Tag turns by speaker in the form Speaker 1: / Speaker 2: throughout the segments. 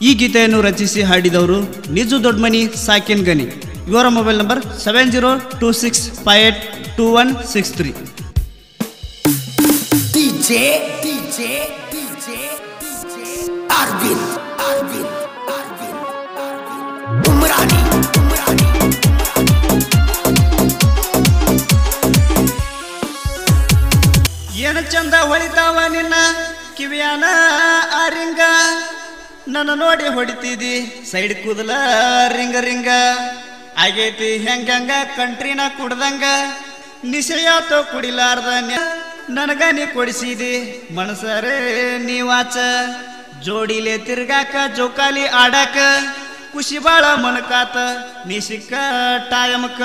Speaker 1: ಈ ಗೀತೆಯನ್ನು ರಚಿಸಿ ಹಾಡಿದವರು ನಿಜು ದೊಡ್ಮನಿ ಸಾಕಿನ್ ಗನಿ ಇವರ mobile number seven zero two six five eight two one six three
Speaker 2: DJ, DJ, DJ, DJ, Arvin, Arvin, Arvin, Arvin, Umrani, Umrani,
Speaker 1: ಏನ ಚಂದ ಹೊಳಿತಾವ ನಿನ್ನ ಕಿವಿಯಾನ ಆರಿಂಗ ನನ್ನ ನೋಡಿ ಹೊಡಿತಿದಿ ಸೈಡ್ ಕೂದಲ ರಿಂಗ ರಿಂಗ ಆಗೈತಿ ಹೆಂಗಂಗ ಕಂಟ್ರಿನ ಕುಡ್ದಂಗ ನಿಶೆಯಾತೋ ಕುಡಿಲಾರ್ದ ನ್ಯ- ನನಗ ನೀ ಕೊಡಿಸಿದಿ ಮನಸರೇ ನೀವಾಚ ಜೋಡಿಲೆ ತಿರ್ಗಾಕ ಜೋಕಾಲಿ ಆಡಾಕ ಖುಷಿ ಬಾಳ ಮನಕಾತ ನೀ ಸಿಕ್ಕ ಟೈಮಕ್ಕ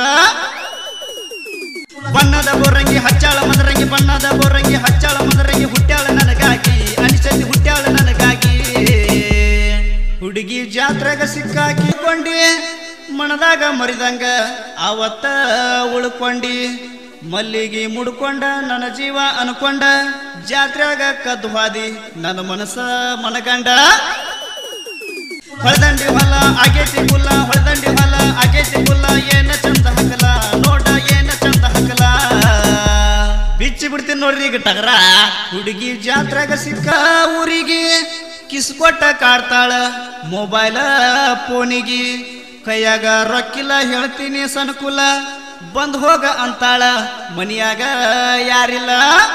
Speaker 1: ಬಣ್ಣದ ಬೋರಂಗಿ ಹಚ್ಚಾಳ ಮದರಂಗಿ ಬಣ್ಣದ ಬೋರಂಗಿ ಹಚ್ಚಾಳ ಮದರಂಗಿ ಹುಟ್ಟ್ಯಾಳ ನನಗಾಗಿ ಅನಿಸತಿ ಹುಟ್ಟ್ಯಾಳ ನನಗಾಗಿ ಹುಡುಗಿ ಜಾತ್ರೆಗ ಸಿಕ್ಕಾಕಿಕೊಂಡಿ ಮನದಾಗ ಮರಿದಂಗ ಅವತ್ತ ಉಳ್ಕೊಂಡಿ ಮಲ್ಲಿಗೆ ಮುಡ್ಕೊಂಡ ನನ್ನ ಜೀವ ಅನ್ಕೊಂಡ ಜಾತ್ರೆಗ ಕದ್ದು ಹಾದಿ ನನ್ನ ಮನಸ್ಸ ಮನಗಂಡ ಹೊಳದಂಡಿ ಹೊಲ ಆಗೇತಿ ಹುಲ್ಲ ಹೊಳದಂಡಿ ಹೊಲ ಆಗೇತಿ ಹುಲ್ಲ ಏನ ಚಂದ ಹಕಲ ನೋಡ ಏನ ಚಂದ ಹಕಲ ಬಿಚ್ಚಿ ಬಿಡ್ತೀನಿ ನೋಡ್ರಿ ಈಗ ಟಗರ ಹುಡುಗಿ ಜಾತ್ರೆಗ ಸಿಕ್ಕ ಊರಿಗೆ ಕಿಸ್ ಕೊಟ್ಟ ಕಾಡ್ತಾಳ ಮೊಬೈಲ ಫೋನಿಗೆ ಕೈಯಾಗ ರೊಕ್ಕಿಲ್ಲ ಹೇಳ್ತೀನಿ ಸನುಕುಲ ಬಂದ್ ಹೋಗ ಅಂತಾಳ ಮನಿಯಾಗ ಯಾರಿಲ್ಲ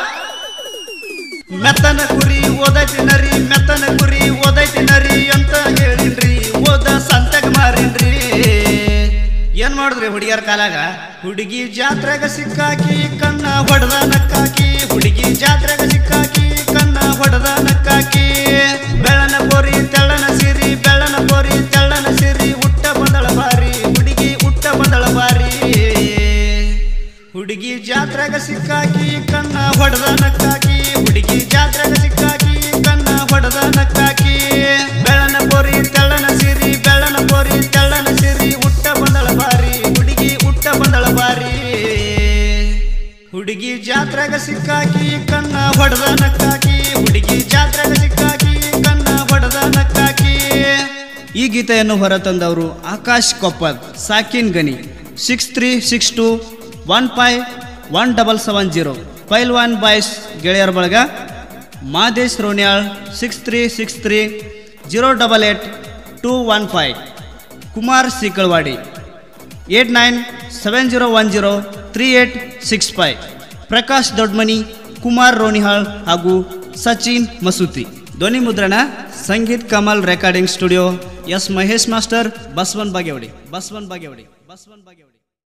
Speaker 1: ಮೆತ್ತನ ಕುರಿ ಓದೈತಿ ನರಿ ಮೆತ್ತನ ಕುರಿ ಓದೈತಿ ನರಿ ಅಂತ ಹೇಳಿನ್ರಿ ಓದ ಸಂತಗ ಮಾರಿನ್ರಿ ಏನ್ ಮಾಡಿದ್ರಿ ಹುಡುಗಿಯರ ಕಾಲಾಗ ಹುಡುಗಿ ಜಾತ್ರೆಗ ಸಿಕ್ಕಾಕಿ ಕಣ್ಣ ಹೊಡೆದ ನಕ್ಕಾಕಿ ಹುಡುಗಿ ಜಾತ್ರೆಗ ಸಿಕ್ಕಾಕಿ ಕಣ್ಣ ಹೊಡೆದ ನಕ್ಕಾಕಿ ಬೆಳ್ಳನ ಬೋರಿ ತೆಳ್ಳನ ಸಿರಿ ಬೆಳ್ಳನ ಬೋರಿ ತೆಳ್ಳನ ಸಿರಿ ಹುಟ್ಟ ಬಂದಳ ಬಾರಿ ಹುಡುಗಿ ಹುಟ್ಟ ಬಂದಳ ಬಾರಿ ಹುಡುಗಿ ಜಾತ್ರೆಗ ಸಿಕ್ಕಾಕಿ ಕಣ್ಣ ಹೊಡೆದ ನಕ್ಕಾಕಿ ಹುಡುಗಿ ಜಾತ್ರೆಗ ಸಿಕ್ಕಾಕಿ ಕಣ್ಣ ಹೊಡೆದ ನಕ್ಕಾಕಿ ಬೆಳ್ಳನ ಬೋರಿ ತೆಳ್ಳನ ಸಿರಿ ಬೆಳ್ಳನ ಬೋರಿ ತೆಳ್ಳನ ಸಿರಿ ಹುಟ್ಟ ಬಂದಳ ಬಾರಿ ಹುಡುಗಿ ಹುಟ್ಟ ಬಂದಳ ಬಾರಿ ಹುಡುಗಿ ಜಾತ್ರೆಗ ಸಿಕ್ಕಾಕಿ ಕಣ್ಣ ಹೊಡೆದ ನಕ್ಕಾಕಿ ಹುಡುಗಿ ಜಾತ್ರೆಗ ಸಿಕ್ಕಾಕಿ ಕಣ್ಣ ಹೊಡೆದ ನಕ್ಕಾಕಿ ಈ ಗೀತೆಯನ್ನು ಹೊರತಂದವರು ಆಕಾಶ್ ಕೊಪ್ಪದ್ ಸಾಕಿನ್ Gani six three six two one five one double seven zero file one boys ಗೆಳೆಯರ ಬಳಗ Madesh Ronyal six three six three zero double eight two one five Kumar Seekalwadi eight nine seven zero one zero three eight six five Prakash Dodmani Kumar Ronihal ಹಾಗೂ ಸಚಿನ್ ಮಸೂತಿ ಧ್ವನಿ ಮುದ್ರಣ Sangeet Kamal recording studio S Mahesh master Basavan Bagewadi ಬಸವನ್ ಬಾಗೇವಾಡಿ ಬಸವನ್ ಬಾಗೇವಾಡಿ